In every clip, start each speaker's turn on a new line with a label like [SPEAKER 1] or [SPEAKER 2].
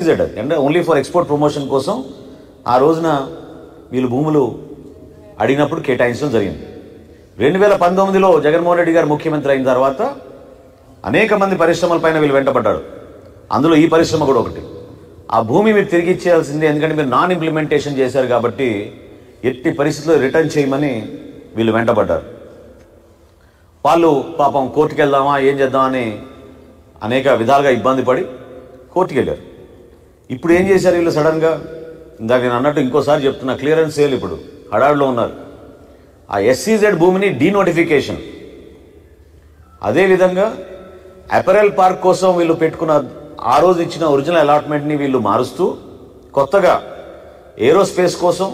[SPEAKER 1] SEZ అది అంటే only for export promotion కోసం ఆ రోజున వీళ్ళు భూములు అడిగినప్పుడు కేటాయించడం జరిగింది రెండు వేల పంతొమ్మిదిలో జగన్మోహన్ రెడ్డి గారు ముఖ్యమంత్రి అయిన తర్వాత అనేక మంది పరిశ్రమలపైన వీళ్ళు వెంటబడ్డారు అందులో ఈ పరిశ్రమ కూడా ఒకటి ఆ భూమి మీరు తిరిగి ఇచ్చేయాల్సిందే ఎందుకంటే మీరు నాన్ ఇంప్లిమెంటేషన్ చేశారు కాబట్టి ఎట్టి పరిస్థితుల్లో రిటర్న్ చేయమని వీళ్ళు వెంటబడ్డారు వాళ్ళు పాపం కోర్టుకు వెళ్దామా ఏం చేద్దామని అనేక విధాలుగా ఇబ్బంది పడి కోర్టుకు వెళ్ళారు ఇప్పుడు ఏం చేశారు వీళ్ళు సడన్గా ఇందాక నేను అన్నట్టు ఇంకోసారి చెప్తున్నా క్లియరెన్స్ సేల్ ఇప్పుడు హడావిడిలో ఉన్నారు ఆ ఎస్సీజెడ్ భూమిని డీనోటిఫికేషన్ అదేవిధంగా అపెరల్ పార్క్ కోసం వీళ్ళు పెట్టుకున్న ఆ రోజు ఇచ్చిన ఒరిజినల్ అలాట్మెంట్ని వీళ్ళు మారుస్తూ కొత్తగా ఏరోస్పేస్ కోసం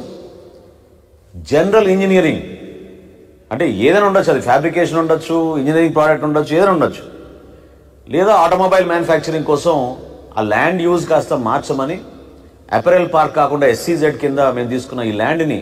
[SPEAKER 1] జనరల్ ఇంజనీరింగ్ అంటే ఏదైనా ఉండొచ్చు అది ఫ్యాబ్రికేషన్ ఉండొచ్చు ఇంజనీరింగ్ ప్రోడక్ట్ ఉండొచ్చు ఏదైనా ఉండొచ్చు లేదా ఆటోమొబైల్ మ్యానుఫ్యాక్చరింగ్ కోసం ఆ ల్యాండ్ యూజ్ కాస్త మార్చమని అపెరల్ పార్క్ కాకుండా ఎస్సీజెడ్ కింద మేము తీసుకున్న ఈ ల్యాండ్ని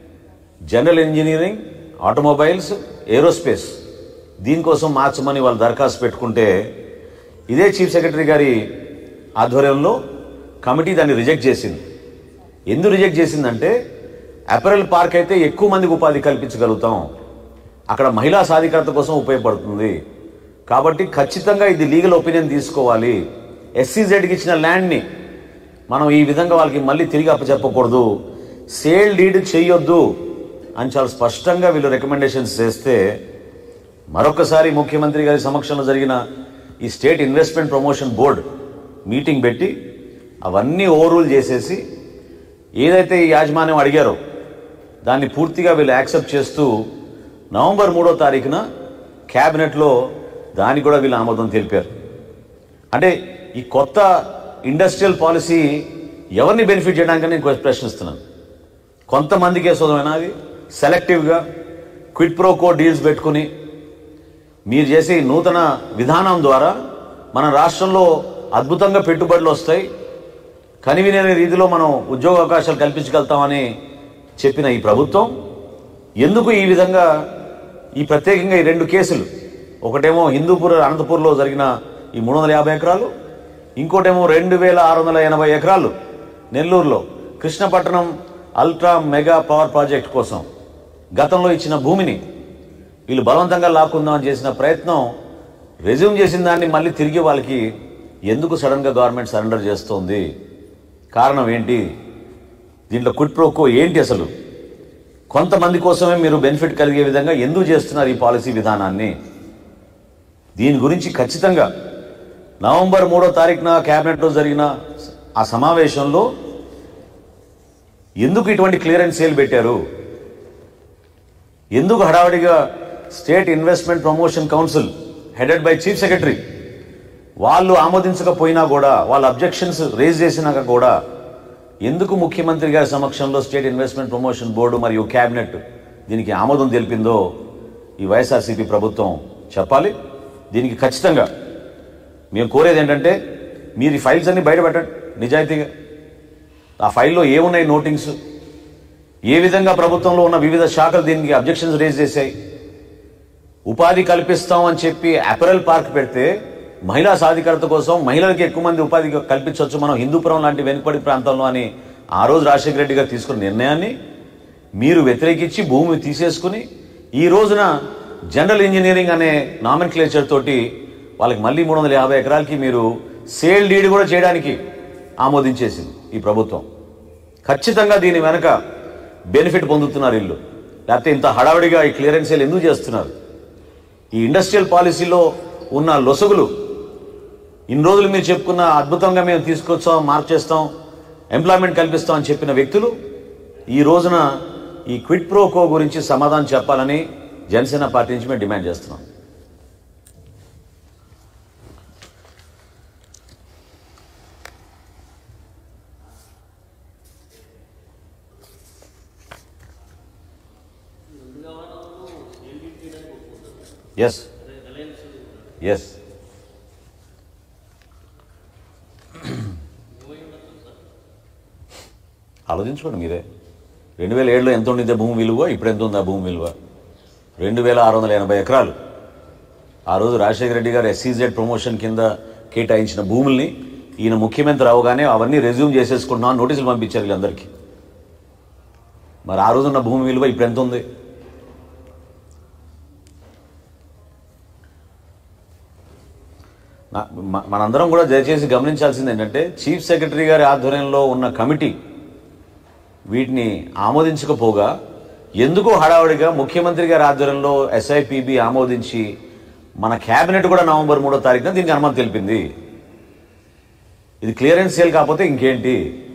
[SPEAKER 1] జనరల్ ఇంజనీరింగ్ ఆటోమొబైల్స్ ఏరోస్పేస్ దీనికోసం మార్చమని వాళ్ళు దరఖాస్తు పెట్టుకుంటే ఇదే చీఫ్ సెక్రటరీ గారి ఆధ్వర్యంలో కమిటీ దాన్ని రిజెక్ట్ చేసింది ఎందుకు రిజెక్ట్ చేసిందంటే అపెరల్ పార్క్ అయితే ఎక్కువ మందికి ఉపాధి కల్పించగలుగుతాం అక్కడ మహిళా సాధికారత కోసం ఉపయోగపడుతుంది కాబట్టి ఖచ్చితంగా ఇది లీగల్ ఒపీనియన్ తీసుకోవాలి ఎస్సీజెడ్కి ఇచ్చిన ల్యాండ్ని మనం ఈ విధంగా వాళ్ళకి మళ్ళీ తిరిగి అప్పచెప్పకూడదు సేల్ డీడ్ చేయొద్దు అని చాలా స్పష్టంగా వీళ్ళు రికమెండేషన్స్ చేస్తే మరొకసారి ముఖ్యమంత్రి గారి సమక్షంలో జరిగిన ఈ state investment promotion board meeting పెట్టి అవన్నీ ఓవర్రూల్ చేసేసి ఏదైతే ఈ యాజమాన్యం అడిగారో దాన్ని పూర్తిగా వీళ్ళు యాక్సెప్ట్ చేస్తూ నవంబర్ మూడో తారీఖున క్యాబినెట్లో దానికి కూడా వీళ్ళు ఆమోదం తెలిపారు అంటే ఈ కొత్త ఇండస్ట్రియల్ పాలసీ ఎవరిని బెనిఫిట్ చేయడానికి నేను ప్రశ్నిస్తున్నాను కొంతమందికే సోదమైనా అది సెలెక్టివ్గా క్విట్ ప్రోకో డీల్స్ పెట్టుకుని మీరు చేసే ఈ నూతన విధానం ద్వారా మన రాష్ట్రంలో అద్భుతంగా పెట్టుబడులు వస్తాయి కనివినని రీతిలో మనం ఉద్యోగ అవకాశాలు కల్పించగలుగుతామని చెప్పిన ఈ ప్రభుత్వం ఎందుకు ఈ విధంగా ఈ ప్రత్యేకంగా ఈ రెండు కేసులు ఒకటేమో హిందూపూర్ అనంతపూర్లో జరిగిన ఈ మూడు వందల యాభై ఎకరాలు ఇంకోటేమో రెండు వేల ఆరు వందల ఎనభై ఎకరాలు నెల్లూరులో Krishnapatnam ultra mega power project కోసం గతంలో ఇచ్చిన భూమిని వీళ్ళు బలవంతంగా లాక్కుందామని చేసిన ప్రయత్నం రెజ్యూమ్ చేసిన దాన్ని మళ్ళీ తిరిగి వాళ్ళకి ఎందుకు సడన్గా గవర్నమెంట్ సరెండర్ చేస్తోంది కారణం ఏంటి దీంట్లో కుట్ ప్రోకో ఏంటి అసలు కొంతమంది కోసమే మీరు బెనిఫిట్ కలిగే విధంగా ఎందుకు చేస్తున్నారు ఈ పాలసీ విధానాన్ని దీని గురించి ఖచ్చితంగా నవంబర్ మూడో తారీఖున క్యాబినెట్లో జరిగిన ఆ సమావేశంలో ఎందుకు ఇటువంటి క్లియరెన్స్ సేల్ పెట్టారు ఎందుకు హడావడిగా state investment promotion council headed by chief secretary వాళ్ళు ఆమోదించకపోయినా కూడా వాళ్ళ అబ్జెక్షన్స్ రేజ్ చేసినాక కూడా ఎందుకు ముఖ్యమంత్రి గారి సమక్షంలో స్టేట్ ఇన్వెస్ట్మెంట్ ప్రమోషన్ బోర్డు మరియు క్యాబినెట్ దీనికి ఆమోదం తెలిపిందో ఈ వైఎస్ఆర్సీపీ ప్రభుత్వం చెప్పాలి దీనికి ఖచ్చితంగా మేము కోరేది ఏంటంటే మీరు ఈ ఫైల్స్ అన్ని బయటపెట్టండి నిజాయితీగా ఆ ఫైల్లో ఏమున్నాయి నోటింగ్స్ ఏ విధంగా ప్రభుత్వంలో ఉన్న వివిధ శాఖలు దీనికి అబ్జెక్షన్స్ రేజ్ చేశాయి ఉపాధి కల్పిస్తాం అని చెప్పి అపెరల్ పార్క్ పెడితే మహిళా సాధికారత కోసం మహిళలకు ఎక్కువ మంది ఉపాధి కల్పించవచ్చు మనం హిందూపురం లాంటి వెనుకబడి ప్రాంతంలో అని ఆ రోజు రాజశేఖర రెడ్డి గారు తీసుకున్న నిర్ణయాన్ని మీరు వ్యతిరేకించి భూమి తీసేసుకుని ఈ రోజున జనరల్ ఇంజనీరింగ్ అనే నామన్ క్లేచర్ తోటి వాళ్ళకి మళ్ళీ మూడు వందల యాభై ఎకరాలకి మీరు సేల్ డీడ్ కూడా చేయడానికి ఆమోదించేసింది ఈ ప్రభుత్వం ఖచ్చితంగా దీని వెనక బెనిఫిట్ పొందుతున్నారు ఇల్లు లేకపోతే ఇంత హడావిడిగా ఈ క్లియరెన్స్ సేల్ ఎందుకు చేస్తున్నారు ఈ ఇండస్ట్రియల్ పాలసీలో ఉన్న లొసగులు ఇన్ని రోజులు మీరు చెప్పుకున్న అద్భుతంగా మేము తీసుకొచ్చాం మార్చేస్తాం ఎంప్లాయ్మెంట్ కల్పిస్తాం అని చెప్పిన వ్యక్తులు ఈ రోజున ఈ క్విట్ ప్రోకో గురించి సమాధానం చెప్పాలని జనసేన పార్టీ నుంచి మేము డిమాండ్ చేస్తున్నాం ఎస్ ఎస్ ఆలోచించుకోండి మీరే రెండు వేల ఏడులో ఎంత ఉండిందే భూమి విలువ ఇప్పుడు ఎంత ఉంది ఆ భూమి విలువ రెండు వేల ఆరు వందల ఎనభై ఎకరాలు ఆ రోజు రాజశేఖర రెడ్డి గారు ఎస్సీజెడ్ ప్రమోషన్ కింద కేటాయించిన భూముల్ని ఈయన ముఖ్యమంత్రి అవగానే అవన్నీ రెజ్యూమ్ చేసేసుకుంటున్నాం అని నోటీసులు పంపించారు వీళ్ళందరికీ మరి ఆ రోజున్న భూమి విలువ ఇప్పుడు ఎంత ఉంది నా- మ- మనందరం కూడా దయచేసి గమనించాల్సింది ఏంటంటే చీఫ్ సెక్రటరీ గారి ఆధ్వర్యంలో ఉన్న కమిటీ వీటిని ఆమోదించకపోగా ఎందుకో హడావుడిగా ముఖ్యమంత్రి గారి ఆధ్వర్యంలో ఎస్ఐపిబి ఆమోదించి మన కేబినెట్ కూడా నవంబర్ మూడో తారీఖున దీనికి అనుమతి తెలిపింది ఇది క్లియరెన్స్ సేల్ కాకపోతే ఇంకేంటి